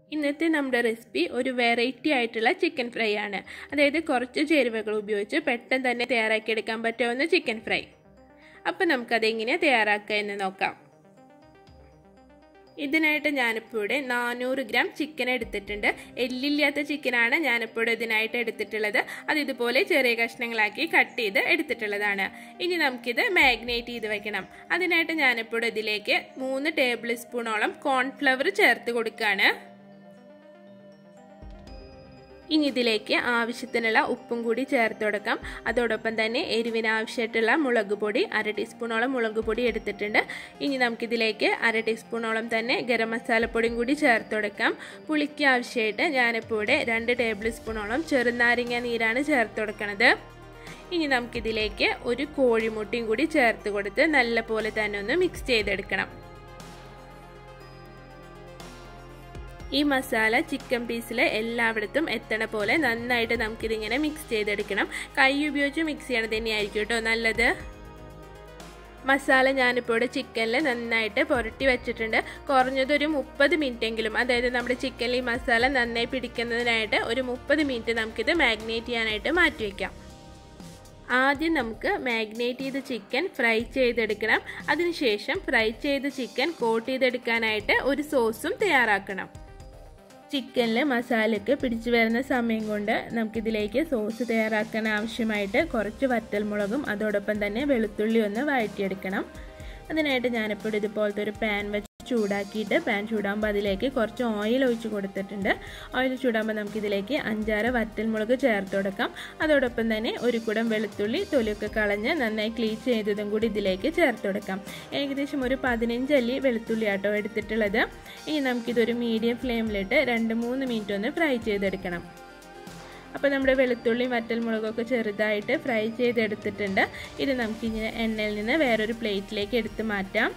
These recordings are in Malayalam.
ഇന്നത്തെ നമ്മുടെ റെസിപ്പി ഒരു വെറൈറ്റി ആയിട്ടുള്ള ചിക്കൻ ഫ്രൈ ആണ് അതായത് കുറച്ച് ചേരുവകൾ ഉപയോഗിച്ച് പെട്ടെന്ന് തന്നെ തയ്യാറാക്കിയെടുക്കാൻ പറ്റാവുന്ന ചിക്കൻ ഫ്രൈ അപ്പം നമുക്കതെങ്ങനെയാണ് തയ്യാറാക്കുക എന്ന് നോക്കാം ഇതിനായിട്ട് ഞാനിപ്പോൾ ഇവിടെ നാനൂറ് ഗ്രാം ചിക്കൻ എടുത്തിട്ടുണ്ട് എല്ലില്ലാത്ത ചിക്കനാണ് ഞാനിപ്പോൾ ഇവിടെ ഇതിനായിട്ട് എടുത്തിട്ടുള്ളത് അത് ഇതുപോലെ ചെറിയ കഷ്ണങ്ങളാക്കി കട്ട് ചെയ്ത് എടുത്തിട്ടുള്ളതാണ് ഇനി നമുക്കിത് മാഗ്നേറ്റ് ചെയ്ത് വെക്കണം അതിനായിട്ട് ഞാനിപ്പോൾ ഇതിലേക്ക് മൂന്ന് ടേബിൾ സ്പൂണോളം കോൺഫ്ലവർ ചേർത്ത് കൊടുക്കുകയാണ് ഇനി ഇതിലേക്ക് ആവശ്യത്തിനുള്ള ഉപ്പും കൂടി ചേർത്ത് കൊടുക്കാം അതോടൊപ്പം തന്നെ എരിവിന് ആവശ്യമായിട്ടുള്ള മുളക് പൊടി അര ടീസ്പൂണോളം മുളക് പൊടി എടുത്തിട്ടുണ്ട് ഇനി നമുക്കിതിലേക്ക് അര ടീസ്പൂണോളം തന്നെ ഗരം മസാലപ്പൊടിയും കൂടി ചേർത്ത് കൊടുക്കാം പുളിക്ക് ആവശ്യമായിട്ട് ഞാനിപ്പോൾ ഇവിടെ രണ്ട് ടേബിൾ സ്പൂണോളം ചെറുനാരങ്ങ നീരാണ് ചേർത്ത് കൊടുക്കുന്നത് ഇനി നമുക്കിതിലേക്ക് ഒരു കോഴിമുട്ടയും കൂടി ചേർത്ത് കൊടുത്ത് നല്ല പോലെ തന്നെ ഒന്ന് മിക്സ് ചെയ്തെടുക്കണം ഈ മസാല ചിക്കൻ പീസിൽ എല്ലായിടത്തും എത്തണ പോലെ നന്നായിട്ട് നമുക്കിതിങ്ങനെ മിക്സ് ചെയ്തെടുക്കണം കൈ ഉപയോഗിച്ച് മിക്സ് ചെയ്യണത് തന്നെയായിരിക്കും കേട്ടോ നല്ലത് മസാല ഞാനിപ്പോൾ ഇവിടെ ചിക്കനിൽ നന്നായിട്ട് പുരട്ടി വെച്ചിട്ടുണ്ട് കുറഞ്ഞതൊരു മുപ്പത് മിനിറ്റെങ്കിലും അതായത് നമ്മുടെ ചിക്കനിൽ ഈ മസാല നന്നായി പിടിക്കുന്നതിനായിട്ട് ഒരു മുപ്പത് മിനിറ്റ് നമുക്കിത് മാഗ്നേറ്റ് ചെയ്യാനായിട്ട് മാറ്റി വയ്ക്കാം ആദ്യം നമുക്ക് മാഗ്നേറ്റ് ചെയ്ത ചിക്കൻ ഫ്രൈ ചെയ്തെടുക്കണം അതിനുശേഷം ഫ്രൈ ചെയ്ത ചിക്കൻ കോട്ട് ചെയ്തെടുക്കാനായിട്ട് ഒരു സോസും തയ്യാറാക്കണം ചിക്കനിൽ മസാലയ്ക്ക് പിടിച്ചു വരുന്ന സമയം കൊണ്ട് നമുക്കിതിലേക്ക് സോസ് തയ്യാറാക്കാൻ ആവശ്യമായിട്ട് കുറച്ച് വറ്റൽമുളകും അതോടൊപ്പം തന്നെ വെളുത്തുള്ളി ഒന്ന് വഴറ്റിയെടുക്കണം അതിനായിട്ട് ഞാനിപ്പോൾ ഇതുപോലത്തെ ഒരു പാൻ വെച്ച് ചൂടാക്കിയിട്ട് പാൻ ചൂടാകുമ്പോൾ അതിലേക്ക് കുറച്ച് ഓയിൽ ഒഴിച്ച് കൊടുത്തിട്ടുണ്ട് ഓയിൽ ചൂടാകുമ്പോൾ നമുക്കിതിലേക്ക് അഞ്ചാറ് വറ്റൽമുളക് ചേർത്ത് കൊടുക്കാം അതോടൊപ്പം തന്നെ ഒരു കുടം വെളുത്തുള്ളി തൊലിയൊക്കെ കളഞ്ഞ് നന്നായി ക്ലീൻ ചെയ്തതും കൂടി ഇതിലേക്ക് ചേർത്ത് കൊടുക്കാം ഏകദേശം ഒരു പതിനഞ്ച് അല്ലി വെളുത്തുള്ളി ആട്ടോ എടുത്തിട്ടുള്ളത് ഇനി നമുക്കിതൊരു മീഡിയം ഫ്ലെയിമിലിട്ട് രണ്ട് മൂന്ന് മിനിറ്റ് ഒന്ന് ഫ്രൈ ചെയ്തെടുക്കണം അപ്പോൾ നമ്മുടെ വെളുത്തുള്ളിയും വറ്റൽമുളകൊക്കെ ചെറുതായിട്ട് ഫ്രൈ ചെയ്തെടുത്തിട്ടുണ്ട് ഇത് നമുക്കിനി എണ്ണയിൽ നിന്ന് വേറൊരു പ്ലേറ്റിലേക്ക് എടുത്ത് മാറ്റാം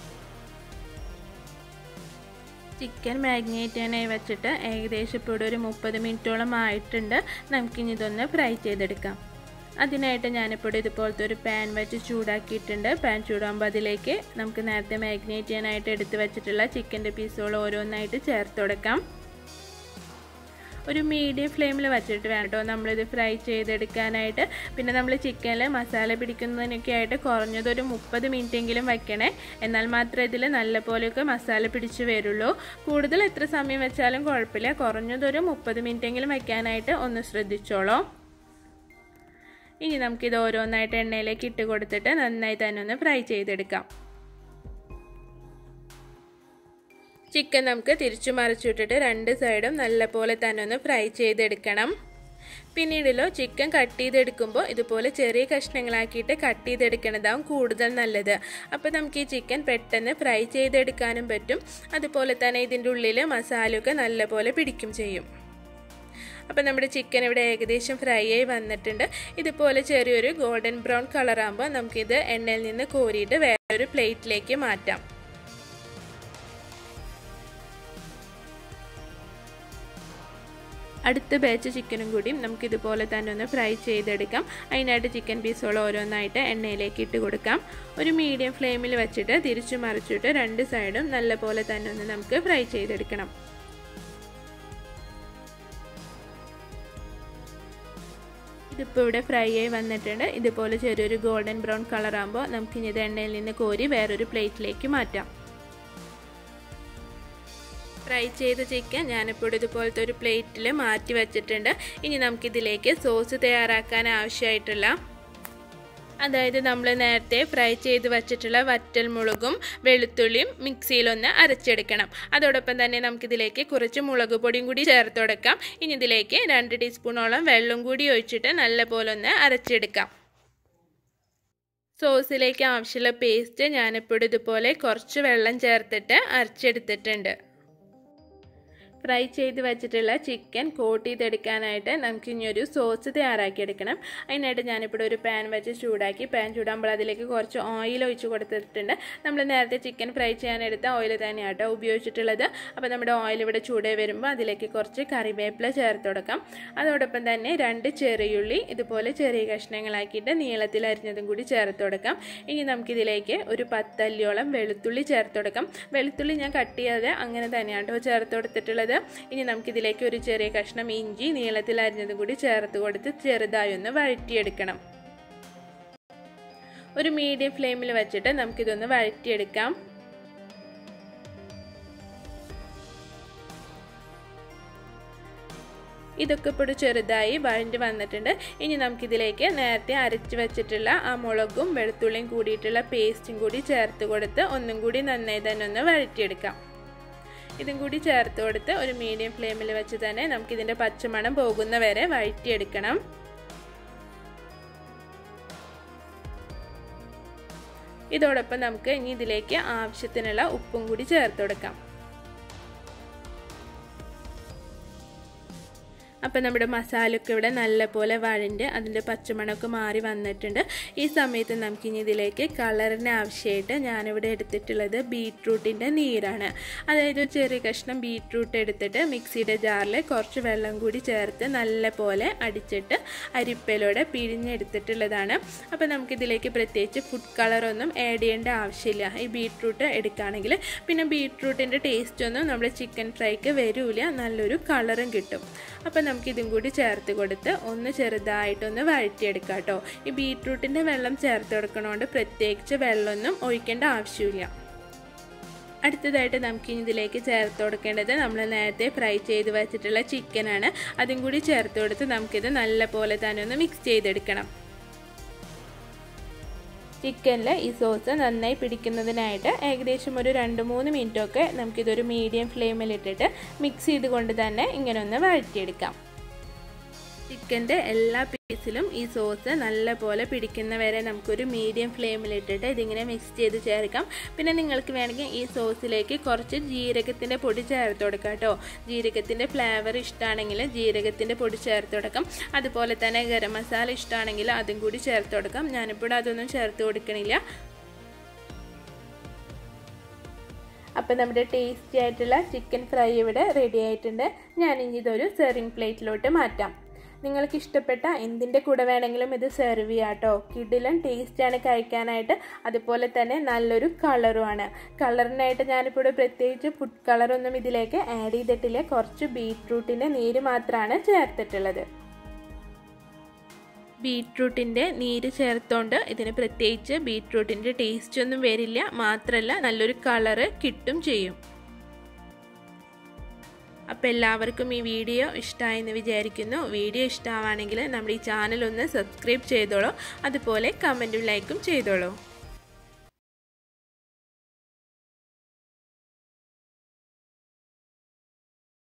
ചിക്കൻ മാഗ്നേറ്റ് ചെയ്യാനായി വെച്ചിട്ട് ഏകദേശം ഇപ്പോൾ ഒരു മുപ്പത് മിനിറ്റോളം ആയിട്ടുണ്ട് നമുക്കിനി ഇതൊന്ന് ഫ്രൈ ചെയ്തെടുക്കാം അതിനായിട്ട് ഞാനിപ്പോൾ ഇതുപോലത്തെ ഒരു പാൻ വെച്ച് ചൂടാക്കിയിട്ടുണ്ട് പാൻ ചൂടാകുമ്പോൾ അതിലേക്ക് നമുക്ക് നേരത്തെ മാഗ്നേറ്റ് ചെയ്യാനായിട്ട് എടുത്ത് വെച്ചിട്ടുള്ള ചിക്കൻ്റെ പീസുകൾ ഓരോന്നായിട്ട് ചേർത്ത് കൊടുക്കാം ഒരു മീഡിയം ഫ്ലെയിമിൽ വെച്ചിട്ട് വേണം കേട്ടോ നമ്മളിത് ഫ്രൈ ചെയ്തെടുക്കാനായിട്ട് പിന്നെ നമ്മൾ ചിക്കനിൽ മസാല പിടിക്കുന്നതിനൊക്കെ ആയിട്ട് കുറഞ്ഞതൊരു മുപ്പത് മിനിറ്റെങ്കിലും വെക്കണേ എന്നാൽ മാത്രമേ ഇതിൽ നല്ലപോലെയൊക്കെ മസാല പിടിച്ച് വരുള്ളൂ കൂടുതൽ എത്ര സമയം വെച്ചാലും കുഴപ്പമില്ല കുറഞ്ഞതൊരു മുപ്പത് മിനിറ്റെങ്കിലും വെക്കാനായിട്ട് ഒന്ന് ശ്രദ്ധിച്ചോളൂ ഇനി നമുക്കിത് ഓരോന്നായിട്ട് എണ്ണയിലേക്ക് ഇട്ട് കൊടുത്തിട്ട് നന്നായി തന്നെ ഒന്ന് ഫ്രൈ ചെയ്തെടുക്കാം ചിക്കൻ നമുക്ക് തിരിച്ചു മറിച്ചിട്ടിട്ട് രണ്ട് സൈഡും നല്ലപോലെ തന്നെ ഒന്ന് ഫ്രൈ ചെയ്തെടുക്കണം പിന്നീടിലോ ചിക്കൻ കട്ട് ചെയ്തെടുക്കുമ്പോൾ ഇതുപോലെ ചെറിയ കഷ്ണങ്ങളാക്കിയിട്ട് കട്ട് ചെയ്തെടുക്കണതാവും കൂടുതൽ നല്ലത് അപ്പോൾ നമുക്ക് ഈ ചിക്കൻ പെട്ടെന്ന് ഫ്രൈ ചെയ്തെടുക്കാനും പറ്റും അതുപോലെ തന്നെ ഇതിൻ്റെ ഉള്ളിൽ മസാലയൊക്കെ നല്ലപോലെ പിടിക്കും ചെയ്യും അപ്പോൾ നമ്മുടെ ചിക്കൻ ഇവിടെ ഏകദേശം ഫ്രൈ ആയി വന്നിട്ടുണ്ട് ഇതുപോലെ ചെറിയൊരു ഗോൾഡൻ ബ്രൗൺ കളറാകുമ്പോൾ നമുക്കിത് എണ്ണയിൽ നിന്ന് കോരിയിട്ട് വേറൊരു പ്ലേറ്റിലേക്ക് മാറ്റാം അടുത്ത ബാച്ച് ചിക്കനും കൂടി നമുക്ക് ഇതുപോലെ തന്നെ ഒന്ന് ഫ്രൈ ചെയ്തെടുക്കാം അതിനായിട്ട് ചിക്കൻ പീസുകൾ ഓരോന്നായിട്ട് എണ്ണയിലേക്ക് ഇട്ട് കൊടുക്കാം ഒരു മീഡിയം ഫ്ലെയിമിൽ വെച്ചിട്ട് തിരിച്ചു മറിച്ചിട്ട് രണ്ട് സൈഡും നല്ലപോലെ തന്നെ ഒന്ന് നമുക്ക് ഫ്രൈ ചെയ്തെടുക്കണം ഇതിപ്പോൾ ഇവിടെ ഫ്രൈ ആയി വന്നിട്ടുണ്ട് ഇതുപോലെ ചെറിയൊരു ഗോൾഡൻ ബ്രൗൺ കളറാകുമ്പോൾ നമുക്കിനി ഇത് എണ്ണയിൽ നിന്ന് കോരി വേറൊരു പ്ലേറ്റിലേക്ക് മാറ്റാം ഫ്രൈ ചെയ്ത ചിക്കൻ ഞാനിപ്പോൾ ഇതുപോലത്തെ ഒരു പ്ലേറ്റിൽ മാറ്റി വെച്ചിട്ടുണ്ട് ഇനി നമുക്കിതിലേക്ക് സോസ് തയ്യാറാക്കാൻ ആവശ്യമായിട്ടുള്ള അതായത് നമ്മൾ നേരത്തെ ഫ്രൈ ചെയ്ത് വെച്ചിട്ടുള്ള വറ്റൽമുളകും വെളുത്തുള്ളിയും മിക്സിയിലൊന്ന് അരച്ചെടുക്കണം അതോടൊപ്പം തന്നെ നമുക്കിതിലേക്ക് കുറച്ച് മുളക് പൊടിയും കൂടി ചേർത്ത് കൊടുക്കാം ഇനി ഇതിലേക്ക് രണ്ട് ടീസ്പൂണോളം വെള്ളം കൂടി ഒഴിച്ചിട്ട് നല്ലപോലെ ഒന്ന് അരച്ചെടുക്കാം സോസിലേക്ക് ആവശ്യമുള്ള പേസ്റ്റ് ഞാനിപ്പോൾ ഇതുപോലെ കുറച്ച് വെള്ളം ചേർത്തിട്ട് അരച്ചെടുത്തിട്ടുണ്ട് ഫ്രൈ ചെയ്ത് വെച്ചിട്ടുള്ള ചിക്കൻ കോട്ട് ചെയ്തെടുക്കാനായിട്ട് നമുക്ക് ഇനി ഒരു സോസ് തയ്യാറാക്കിയെടുക്കണം അതിനായിട്ട് ഞാനിപ്പോൾ ഒരു പാൻ വെച്ച് ചൂടാക്കി പാൻ ചൂടാകുമ്പോൾ അതിലേക്ക് കുറച്ച് ഓയിൽ ഒഴിച്ച് കൊടുത്തിട്ടുണ്ട് നമ്മൾ നേരത്തെ ചിക്കൻ ഫ്രൈ ചെയ്യാനെടുത്ത ഓയിൽ തന്നെയാണ് കേട്ടോ ഉപയോഗിച്ചിട്ടുള്ളത് അപ്പോൾ നമ്മുടെ ഓയിൽ ഇവിടെ ചൂടായി വരുമ്പോൾ അതിലേക്ക് കുറച്ച് കറിവേപ്പില ചേർത്ത് കൊടുക്കാം അതോടൊപ്പം തന്നെ രണ്ട് ചെറിയുള്ളി ഇതുപോലെ ചെറിയ കഷ്ണങ്ങളാക്കിയിട്ട് നീളത്തിൽ അരിഞ്ഞതും കൂടി ചേർത്ത് കൊടുക്കാം ഇനി നമുക്കിതിലേക്ക് ഒരു പത്തല്ലിയോളം വെളുത്തുള്ളി ചേർത്ത് കൊടുക്കാം വെളുത്തുള്ളി ഞാൻ കട്ട് ചെയ്യാതെ അങ്ങനെ തന്നെയാണ് കേട്ടോ ചേർത്ത് കൊടുത്തിട്ടുള്ളത് ചേർത്തിട്ടുള്ളത് ഇനി നമുക്കിതിലേക്ക് ഒരു ചെറിയ കഷ്ണം ഇഞ്ചി നീളത്തിൽ അരിഞ്ഞതും കൂടി ചേർത്ത് കൊടുത്ത് ചെറുതായി ഒന്ന് വഴറ്റിയെടുക്കണം ഒരു മീഡിയം ഫ്ലെയിമിൽ വെച്ചിട്ട് നമുക്കിതൊന്ന് വഴറ്റിയെടുക്കാം ഇതൊക്കെ ഇപ്പോൾ ചെറുതായി വഴണ്ടി വന്നിട്ടുണ്ട് ഇനി നമുക്കിതിലേക്ക് നേരത്തെ അരച്ച് വെച്ചിട്ടുള്ള ആ മുളകും വെളുത്തുള്ളിയും കൂടിയിട്ടുള്ള പേസ്റ്റും കൂടി ചേർത്ത് കൊടുത്ത് ഒന്നും കൂടി നന്നായി തന്നെ ഒന്ന് വഴറ്റിയെടുക്കാം ഇതും കൂടി ചേർത്ത് കൊടുത്ത് ഒരു മീഡിയം ഫ്ലെയിമിൽ വെച്ച് തന്നെ നമുക്കിതിൻ്റെ പച്ചമണം പോകുന്ന വരെ വഴറ്റിയെടുക്കണം ഇതോടൊപ്പം നമുക്ക് ഇനി ഇതിലേക്ക് ആവശ്യത്തിനുള്ള ഉപ്പും കൂടി ചേർത്ത് കൊടുക്കാം അപ്പോൾ നമ്മുടെ മസാലയൊക്കെ ഇവിടെ നല്ലപോലെ വഴണ്ട് അതിൻ്റെ പച്ചമണമൊക്കെ മാറി വന്നിട്ടുണ്ട് ഈ സമയത്ത് നമുക്കിനി ഇതിലേക്ക് കളറിന് ആവശ്യമായിട്ട് ഞാനിവിടെ എടുത്തിട്ടുള്ളത് ബീട്രൂട്ടിൻ്റെ നീരാണ് അതായത് ഒരു ചെറിയ കഷ്ണം ബീട്രൂട്ട് എടുത്തിട്ട് മിക്സിയുടെ ജാറിൽ കുറച്ച് വെള്ളം കൂടി ചേർത്ത് നല്ലപോലെ അടിച്ചിട്ട് അരിപ്പയിലൂടെ പിഴിഞ്ഞെടുത്തിട്ടുള്ളതാണ് അപ്പോൾ നമുക്കിതിലേക്ക് പ്രത്യേകിച്ച് ഫുഡ് കളറൊന്നും ആഡ് ചെയ്യേണ്ട ആവശ്യമില്ല ഈ ബീട്രൂട്ട് എടുക്കുകയാണെങ്കിൽ പിന്നെ ബീട്രൂട്ടിൻ്റെ ടേസ്റ്റൊന്നും നമ്മുടെ ചിക്കൻ ഫ്രൈക്ക് വരില്ല നല്ലൊരു കളറും കിട്ടും അപ്പോൾ നമുക്കിതും കൂടി ചേർത്ത് കൊടുത്ത് ഒന്ന് ചെറുതായിട്ടൊന്ന് വഴറ്റിയെടുക്കാം കേട്ടോ ഈ ബീട്രൂട്ടിൻ്റെ വെള്ളം ചേർത്ത് കൊടുക്കണോണ്ട് പ്രത്യേകിച്ച് വെള്ളമൊന്നും ഒഴിക്കേണ്ട ആവശ്യമില്ല അടുത്തതായിട്ട് നമുക്ക് ഇതിലേക്ക് ചേർത്ത് കൊടുക്കേണ്ടത് നമ്മൾ നേരത്തെ ഫ്രൈ ചെയ്ത് വെച്ചിട്ടുള്ള ചിക്കനാണ് അതും കൂടി ചേർത്ത് കൊടുത്ത് നമുക്കിത് നല്ല പോലെ തന്നെ ഒന്ന് മിക്സ് ചെയ്തെടുക്കണം ചിക്കനിൽ ഈ സോസ് നന്നായി പിടിക്കുന്നതിനായിട്ട് ഏകദേശം ഒരു രണ്ട് മൂന്ന് മിനിറ്റൊക്കെ നമുക്കിതൊരു മീഡിയം ഫ്ലെയിമിലിട്ടിട്ട് മിക്സ് ചെയ്തുകൊണ്ട് തന്നെ ഇങ്ങനെ ഒന്ന് വഴറ്റിയെടുക്കാം ചിക്കൻ്റെ എല്ലാ പീസിലും ഈ സോസ് നല്ല പോലെ പിടിക്കുന്ന വരെ നമുക്കൊരു മീഡിയം ഫ്ലെയിമിലിട്ടിട്ട് ഇതിങ്ങനെ മിക്സ് ചെയ്ത് ചേർക്കാം പിന്നെ നിങ്ങൾക്ക് വേണമെങ്കിൽ ഈ സോസിലേക്ക് കുറച്ച് ജീരകത്തിൻ്റെ പൊടി ചേർത്ത് കൊടുക്കാം കേട്ടോ ജീരകത്തിൻ്റെ ഫ്ലേവർ ഇഷ്ടമാണെങ്കിൽ ജീരകത്തിൻ്റെ പൊടി ചേർത്ത് കൊടുക്കാം അതുപോലെ തന്നെ ഗരം മസാല ഇഷ്ടമാണെങ്കിൽ അതും കൂടി ചേർത്ത് കൊടുക്കാം ഞാനിപ്പോൾ അതൊന്നും ചേർത്ത് കൊടുക്കണില്ല അപ്പോൾ നമ്മുടെ ടേസ്റ്റി ആയിട്ടുള്ള ചിക്കൻ ഫ്രൈ ഇവിടെ റെഡി ആയിട്ടുണ്ട് ഞാനിനി ഇതൊരു സെർവിങ് പ്ലേറ്റിലോട്ട് മാറ്റാം നിങ്ങൾക്ക് ഇഷ്ടപ്പെട്ട എന്തിൻ്റെ കൂടെ വേണമെങ്കിലും ഇത് സെർവ് ചെയ്യാം കേട്ടോ കിഡിലും ടേസ്റ്റാണ് കഴിക്കാനായിട്ട് അതുപോലെ തന്നെ നല്ലൊരു കളറുമാണ് കളറിനായിട്ട് ഞാനിപ്പോൾ ഇവിടെ പ്രത്യേകിച്ച് ഫുഡ് കളറൊന്നും ഇതിലേക്ക് ആഡ് ചെയ്തിട്ടില്ല കുറച്ച് ബീട്രൂട്ടിൻ്റെ നീര് മാത്രമാണ് ചേർത്തിട്ടുള്ളത് ബീട്രൂട്ടിൻ്റെ നീര് ചേർത്തോണ്ട് ഇതിന് പ്രത്യേകിച്ച് ബീട്രൂട്ടിൻ്റെ ടേസ്റ്റ് ഒന്നും വരില്ല മാത്രമല്ല നല്ലൊരു കളറ് കിട്ടും ചെയ്യും അപ്പോൾ എല്ലാവർക്കും ഈ വീഡിയോ ഇഷ്ടമായെന്ന് വിചാരിക്കുന്നു വീഡിയോ ഇഷ്ടമാണെങ്കിൽ നമ്മുടെ ഈ ചാനൽ ഒന്ന് സബ്സ്ക്രൈബ് ചെയ്തോളൂ അതുപോലെ കമൻറ്റും ലൈക്കും ചെയ്തോളൂ